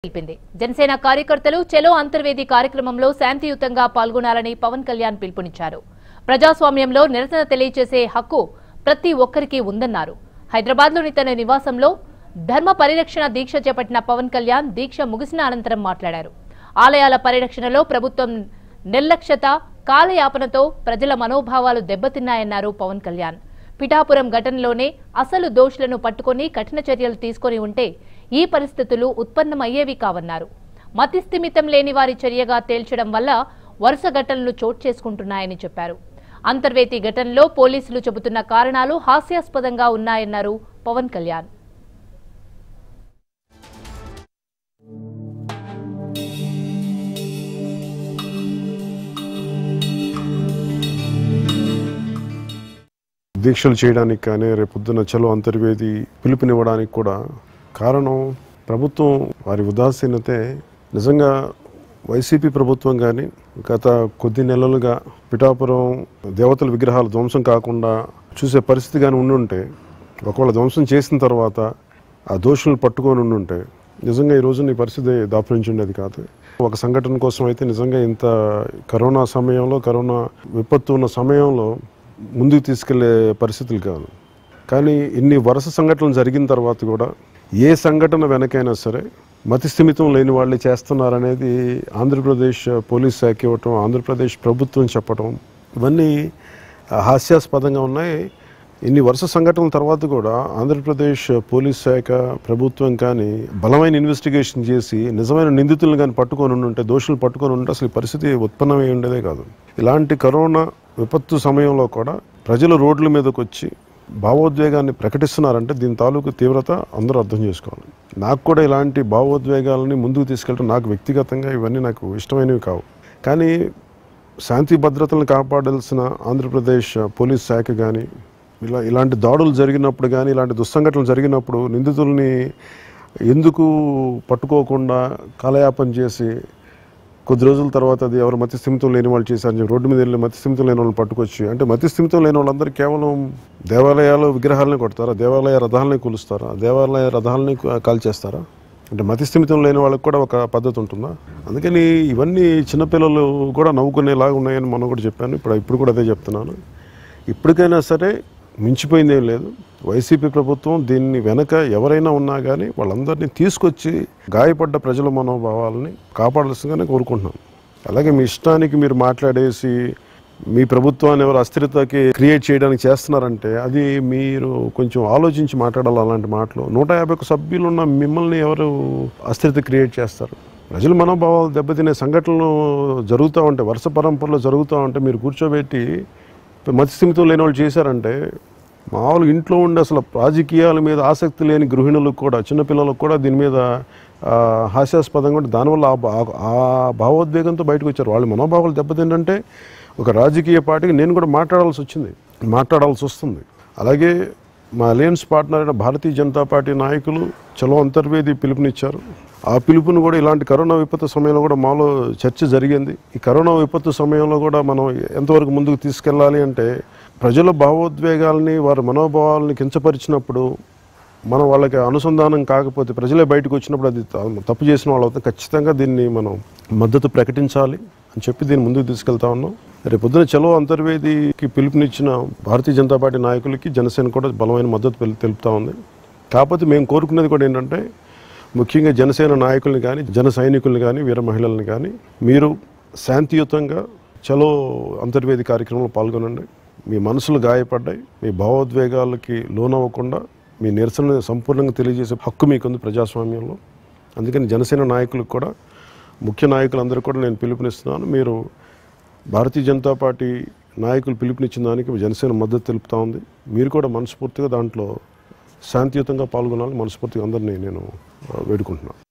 తెలిపింది జనసేన కార్యకర్తలు చెలో అంతర్వేది కార్యక్రమంలో శాంతియుతంగా పాల్గొనాలని పవన్ కళ్యాణ్ పిలుపునిచ్చారు ప్రజాస్వామ్యంలో నిరసన తెలియజేసే హక్కు ప్రతి ఒక్కరికి ఉందన్నారు హైదరాబాద్లోని తన నివాసంలో ధర్మ పరిరక్షణ దీక్ష చేపట్టిన పవన్ కళ్యాణ్ దీక్ష ముగిసిన అనంతరం మాట్లాడారు ఆలయాల పరిరక్షణలో ప్రభుత్వం నిర్లక్ష్యత కాలయాపనతో ప్రజల మనోభావాలు దెబ్బతిన్నాయన్నారు పవన్ కళ్యాణ్ పిఠాపురం ఘటనలోనే అసలు దోషులను పట్టుకొని కఠిన చర్యలు తీసుకొని ఉంటే ఈ పరిస్థితులు ఉత్పన్నమయ్యేవి కావన్నారు మతిస్థిమితం లేని వారి చర్యగా తేల్చడం వల్ల వరుస ఘటనలు చోటు చేసుకుంటున్నాయని చెప్పారు అంతర్వేది ఘటనలో పోలీసులు చెబుతున్న కారణాలు హాస్యాస్పదంగా ఉన్నాయన్నారు పవన్ కళ్యాణ్ దీక్షలు చేయడానికి కానీ రేపొద్దున చలో అంతర్వేది పిలుపునివ్వడానికి కూడా కారణం ప్రభుత్వం వారి ఉదాసీనతే నిజంగా వైసీపీ ప్రభుత్వం కానీ గత కొద్ది నెలలుగా పిఠాపురం దేవతల విగ్రహాలు ధ్వంసం కాకుండా చూసే పరిస్థితి కానీ ఉండుంటే ఒకవేళ ధ్వంసం చేసిన తర్వాత ఆ దోషులను పట్టుకొని ఉండుంటే నిజంగా ఈ రోజున ఈ పరిస్థితి దాపురించుండేది కాదు ఒక సంఘటన కోసం అయితే నిజంగా ఇంత కరోనా సమయంలో కరోనా విపత్తు ఉన్న సమయంలో ముందుకు తీసుకెళ్లే పరిస్థితులు కాదు కానీ ఇన్ని వరుస సంఘటనలు జరిగిన తర్వాత కూడా ఏ సంఘటన వెనకైనా సరే మతిస్థిమితం లేని వాళ్ళే చేస్తున్నారనేది ఆంధ్రప్రదేశ్ పోలీస్ శాఖ ఇవ్వటం ఆంధ్రప్రదేశ్ ప్రభుత్వం చెప్పటం ఇవన్నీ హాస్యాస్పదంగా ఉన్నాయి ఇన్ని వరుస సంఘటనల తర్వాత కూడా ఆంధ్రప్రదేశ్ పోలీస్ శాఖ ప్రభుత్వం కానీ బలమైన ఇన్వెస్టిగేషన్ చేసి నిజమైన నిందితులను కానీ పట్టుకొని ఉంటే దోషులు పట్టుకొని ఉంటే అసలు ఈ పరిస్థితి ఉత్పన్నమై ఉండేదే కాదు ఇలాంటి కరోనా విపత్తు సమయంలో కూడా ప్రజలు రోడ్ల మీదకి వచ్చి భావోద్వేగాన్ని ప్రకటిస్తున్నారంటే దీని తాలూకు తీవ్రత అందరూ అర్థం చేసుకోవాలి నాకు కూడా ఇలాంటి భావోద్వేగాలని ముందుకు తీసుకెళ్ళడం నాకు వ్యక్తిగతంగా ఇవన్నీ నాకు ఇష్టమైనవి కావు కానీ శాంతి భద్రతలను కాపాడాల్సిన ఆంధ్రప్రదేశ్ పోలీస్ శాఖ కానీ ఇలా ఇలాంటి దాడులు జరిగినప్పుడు కానీ ఇలాంటి దుస్సంఘటనలు జరిగినప్పుడు నిందితుల్ని ఎందుకు పట్టుకోకుండా కాలయాపన చేసి కొద్ది రోజుల తర్వాత అది ఎవరు మతిస్థిమితం లేని వాళ్ళు చేశారని చెప్పి రోడ్డు మీద వెళ్ళి మతిస్థిమితం లేని వాళ్ళని పట్టుకొచ్చి అంటే మతిస్థిమితం లేని వాళ్ళందరూ కేవలం దేవాలయాలు విగ్రహాలని కొడతారా దేవాలయ రథాలని కూలుస్తారా దేవాలయ రథాలని కాల్చేస్తారా అంటే మతిస్థిమితం లేని వాళ్ళకి కూడా ఒక పద్ధతి ఉంటుందా అందుకని ఇవన్నీ చిన్నపిల్లలు కూడా నవ్వుకునేలాగా ఉన్నాయని మనం కూడా చెప్పాను ఇప్పుడు ఇప్పుడు కూడా అదే చెప్తున్నాను ఇప్పటికైనా సరే మించిపోయింది ఏం లేదు వైసీపీ ప్రభుత్వం దీన్ని వెనక ఎవరైనా ఉన్నా కానీ వాళ్ళందరినీ తీసుకొచ్చి గాయపడ్డ ప్రజల మనోభావాలని కాపాడాల్సిందిగానే కోరుకుంటున్నాను అలాగే మీ ఇష్టానికి మీరు మాట్లాడేసి మీ ప్రభుత్వాన్ని ఎవరు అస్థిరతకి క్రియేట్ చేయడానికి చేస్తున్నారంటే అది మీరు కొంచెం ఆలోచించి మాట్లాడాలి అలాంటి మాటలు నూట యాభై ఒక్క సభ్యులు ఉన్న మిమ్మల్ని ఎవరు అస్థిరత క్రియేట్ చేస్తారు ప్రజల మనోభావాలు దెబ్బతినే సంఘటనలు జరుగుతూ ఉంటాయి వరుస పరంపరలో జరుగుతూ ఉంటే మీరు కూర్చోబెట్టి మతిస్థిమితం లేని వాళ్ళు చేశారంటే మామూలు ఇంట్లో ఉండే అసలు రాజకీయాల మీద ఆసక్తి లేని గృహిణులకు కూడా చిన్నపిల్లలకు కూడా దీని మీద ఆ, హాస్యాస్పదంగా ఉంటే దానివల్ల ఆ భా- ఆ భావోద్వేగంతో బయటకు వచ్చారు వాళ్ళ మనోభావాలు దెబ్బతింటే ఒక రాజకీయ పార్టీకి నేను కూడా మాట్లాడాల్సి వచ్చింది మాట్లాడాల్సి వస్తుంది అలాగే మా అలయన్స్ పార్ట్నర్ అయిన భారతీయ జనతా పార్టీ నాయకులు చలో అంతర్వేది పిలుపునిచ్చారు ఆ పిలుపును కూడా ఇలాంటి కరోనా విపత్తు సమయంలో కూడా మాలో చర్చ జరిగింది ఈ కరోనా విపత్తు సమయంలో కూడా మనం ఎంతవరకు ముందుకు తీసుకెళ్ళాలి అంటే ప్రజల భావోద్వేగాల్ని వారి మనోభావాలని కించపరిచినప్పుడు మనం వాళ్ళకి అనుసంధానం కాకపోతే ప్రజలే బయటకు వచ్చినప్పుడు అది త- తప్పు చేసిన వాళ్ళు అవుతాం ఖచ్చితంగా దీన్ని మనం మద్దతు ప్రకటించాలి అని చెప్పి దీన్ని ముందుకు తీసుకెళ్తా ఉన్నాం రేపు పొద్దున చలో అంతర్వేదికి పిలుపునిచ్చిన భారతీయ జనతా పార్టీ నాయకులకి జనసేన కూడా బలమైన మద్దతు తెలు- తెలుపుతా ఉంది కాకపోతే మేము కోరుకునేది కూడా ఏంటంటే ముఖ్యంగా జనసేన నాయకుల్ని కానీ జన సైనికుల్ని కానీ వీర మహిళల్ని కానీ మీరు శాంతియుతంగా చలో అంతర్వేది కార్యక్రమంలో పాల్గొనండి మీ మనసులు గాయపడ్డాయి మీ భావోద్వేగాలకి లోనవ్వకుండా మీ నిరసన సంపూర్ణంగా తెలియజేసే హక్కు మీకుంది ప్రజాస్వామ్యంలో అందుకని జనసేన నాయకులకు కూడా ముఖ్య నాయకులందరూ కూడా నేను పిలుపునిస్తున్నాను మీరు భారతీయ జనతా పార్టీ నాయకులు పిలుపునిచ్చిన దానికి జనసేన మద్దతు తెలుపుతా ఉంది మీరు కూడా మనస్ఫూర్తిగా దాంట్లో శాంతియుతంగా పాల్గొనాలని మనస్ఫూర్తిగా అందరినీ నేను ఆ, వేడుకుంటున్నాను